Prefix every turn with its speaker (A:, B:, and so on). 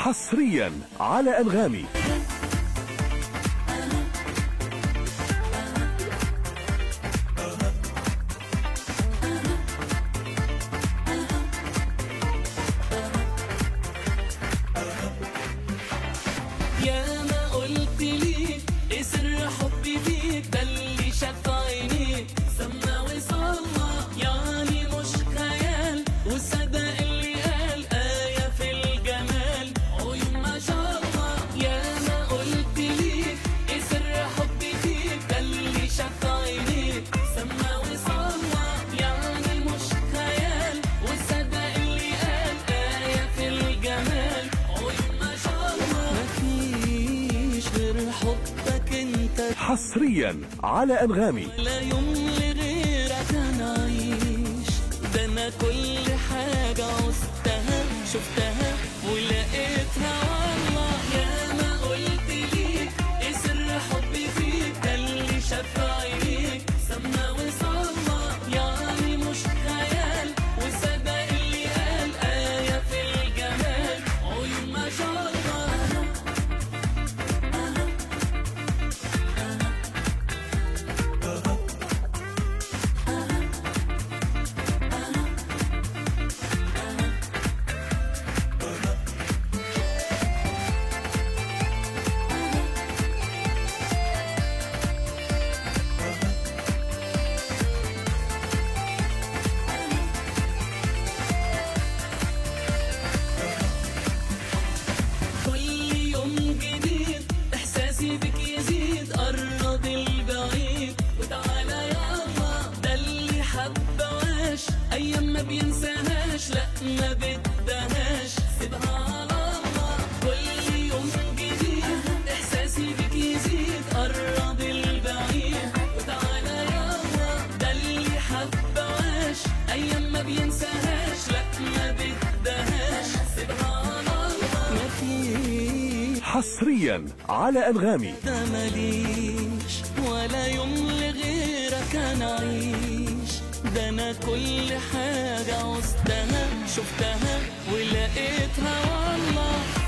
A: حصريا على أنغامي
B: يا ما قلت ليك ايه سر حبي فيك ده اللي شاف عينيك سما وصلى يعني مش خيال وصدق اللي قال آية في الجمال عيون ما شاء الله يا ما قلت ليك ايه سر حبي فيك ده اللي شاف عينيك سما وصلى يعني مش خيال وصدق اللي قال آية في الجمال عيون ما شاء الله مفيش غير حبك انت
A: حصريا على أنغامي
B: لا يوم لغيرك انا اعيش ده انا كل حاجة عوزتها شفتها ولقيتها والله يا ما قلت ليك ايه سر حبي فيك ده اللي شاف عينيك سما وصلى يعني مش خيال وصدق اللي قال آية في الجمال عيون ما شاء الله كل يوم جديد احساسي بك يزيد قرب البعيد وتعالى يلا ده اللي حب عاش ايام ما بينساهاش لا ما بدهاش سيبها على الله كل يوم جديد احساسي بك يزيد قرب البعيد وتعالى يلا ده اللي حب عاش ايام ما بينساهاش لا ما بدهاش سيبها على الله مفيش
A: حصريا على أنغامي
B: ده ماليش ولا يوم لغيرك انا اعيش ده انا كل حاجة عوزتها شفتها ولقيتها والله